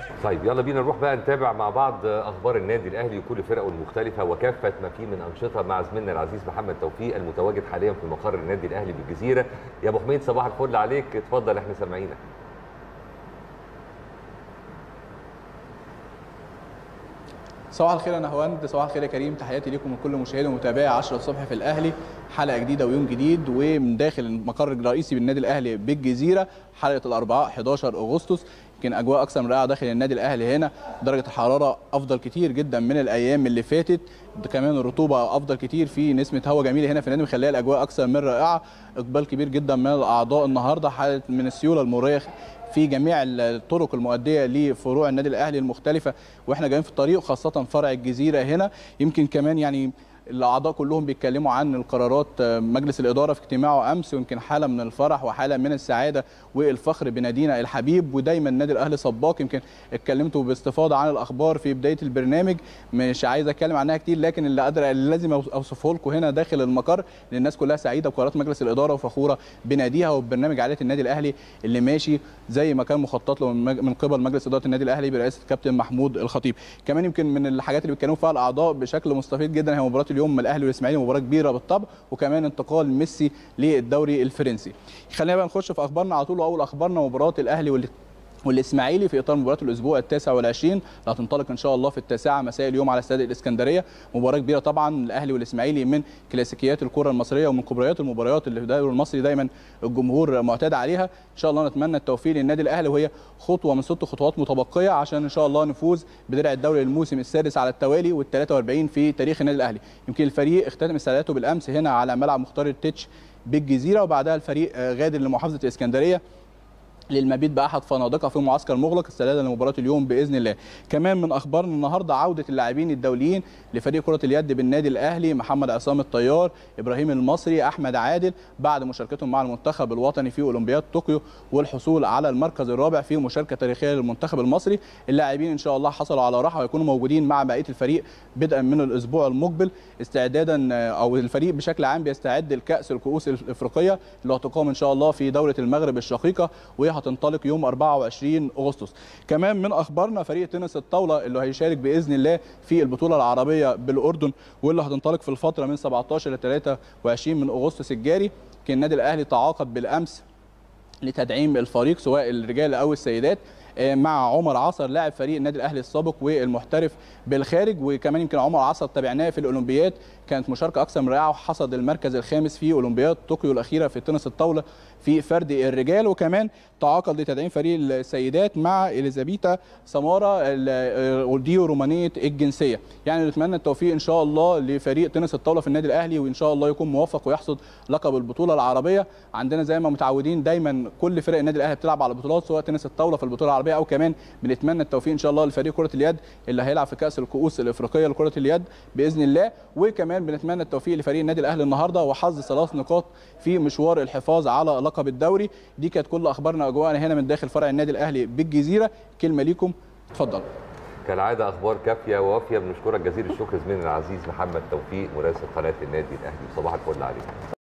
طيب يلا بينا نروح بقى نتابع مع بعض اخبار النادي الاهلي وكل فرقه المختلفه وكافه ما فيه من انشطه مع زميلنا العزيز محمد توفيق المتواجد حاليا في مقر النادي الاهلي بالجزيره يا ابو حميد صباح الفل عليك اتفضل احنا سامعينك صباح الخير يا نهواند صباح الخير يا كريم تحياتي لكم وكل مشاهدي ومتابعي 10 الصبح في الاهلي حلقه جديده ويوم جديد ومن داخل المقر الرئيسي بالنادي الاهلي بالجزيره حلقه الاربعاء 11 اغسطس يمكن اجواء اكثر من رائعه داخل النادي الاهلي هنا درجه الحراره افضل كتير جدا من الايام اللي فاتت كمان الرطوبه افضل كتير في نسمه هواء جميله هنا في النادي مخليه الاجواء اكثر من رائعه اقبال كبير جدا من الاعضاء النهارده حاله من السيوله المريه في جميع الطرق المؤديه لفروع النادي الاهلي المختلفه واحنا جايين في الطريق خاصه فرع الجزيره هنا يمكن كمان يعني الاعضاء كلهم بيتكلموا عن القرارات مجلس الاداره في اجتماعه امس ويمكن حاله من الفرح وحاله من السعاده والفخر بنادينا الحبيب ودايما النادي الاهلي سباق يمكن اتكلمتوا باستفاضه عن الاخبار في بدايه البرنامج مش عايز اتكلم عنها كتير لكن اللي قادر اللي لازم اوصفه لكم هنا داخل المقر ان الناس كلها سعيده بقرارات مجلس الاداره وفخوره بناديها وببرنامج عائله النادي الاهلي اللي ماشي زي ما كان مخطط له من قبل مجلس اداره النادي الاهلي برئاسه الكابتن محمود الخطيب كمان يمكن من الحاجات اللي بيتكلموا فيها الاعضاء بشكل مستفيض جدا هي مباراه اليوم من الاهلي والاسماعيلي مباراه كبيره بالطبع وكمان انتقال ميسي للدوري الفرنسي خلينا بقى نخش في اخبارنا على طول واول اخبارنا مباراه الاهلي واللي والاسماعيلي في اطار مباراه الاسبوع التاسع والعشرين اللي هتنطلق ان شاء الله في التاسعه مساء اليوم على استاد الاسكندريه مباراه كبيره طبعا الاهلي والاسماعيلي من كلاسيكيات الكره المصريه ومن كبريات المباريات اللي في الدوري المصري دايما الجمهور معتاد عليها ان شاء الله نتمنى التوفيق للنادي الاهلي وهي خطوه من ست خطوات متبقيه عشان ان شاء الله نفوز بدرع الدوري الموسم السادس على التوالي وال 43 في تاريخ النادي الاهلي يمكن الفريق اختتم استعداداته بالامس هنا على ملعب مختار التتش بالجزيره وبعدها الفريق غادر لمحافظه الاسكندريه للمبيت باحد فنادقها في معسكر مغلق استعدادا لمباراه اليوم باذن الله. كمان من اخبارنا النهارده عوده اللاعبين الدوليين لفريق كره اليد بالنادي الاهلي محمد عصام الطيار، ابراهيم المصري، احمد عادل بعد مشاركتهم مع المنتخب الوطني في اولمبياد طوكيو والحصول على المركز الرابع في مشاركه تاريخيه للمنتخب المصري. اللاعبين ان شاء الله حصلوا على راحه ويكونوا موجودين مع بقيه الفريق بدءا من الاسبوع المقبل استعدادا او الفريق بشكل عام بيستعد لكاس الكؤوس الافريقيه اللي هتقام ان شاء الله في دوله المغرب الشقيقه وهي هتنطلق يوم 24 اغسطس كمان من اخبارنا فريق تنس الطاوله اللي هيشارك باذن الله في البطوله العربيه بالاردن واللي هتنطلق في الفتره من 17 ل 23 من اغسطس الجاري كان النادي الاهلي تعاقد بالامس لتدعيم الفريق سواء الرجال او السيدات مع عمر عصر لاعب فريق النادي الاهلي السابق والمحترف بالخارج وكمان يمكن عمر عصر تابعناه في الاولمبياد كانت مشاركه اكثر من رائعه وحصد المركز الخامس في اولمبياد طوكيو الاخيره في تنس الطاوله في فرد الرجال وكمان تعاقد لتدعيم فريق السيدات مع اليزابيتا سماره ديو رومانيه الجنسيه يعني نتمنى التوفيق ان شاء الله لفريق تنس الطاوله في النادي الاهلي وان شاء الله يكون موفق ويحصد لقب البطوله العربيه عندنا زي ما متعودين دايما كل فرق النادي الاهلي بتلعب على بطولات سواء تنس الطاوله في البطوله العربيه او كمان بنتمنى التوفيق ان شاء الله لفريق كره اليد اللي هيلعب في كاس الكؤوس الافريقيه لكره اليد باذن الله وكمان بنتمنى التوفيق لفريق النادي الاهلي النهارده وحظ ثلاث نقاط في مشوار الحفاظ على لقب الدوري دي كانت كل اخبارنا اجواءنا هنا من داخل فرع النادي الاهلي بالجزيره كلمه ليكم اتفضل كالعاده اخبار كافيه ووافيه بنشكرك جزيل الشكر زميلنا العزيز محمد توفيق مراسل قناه النادي الاهلي صباح الفل عليك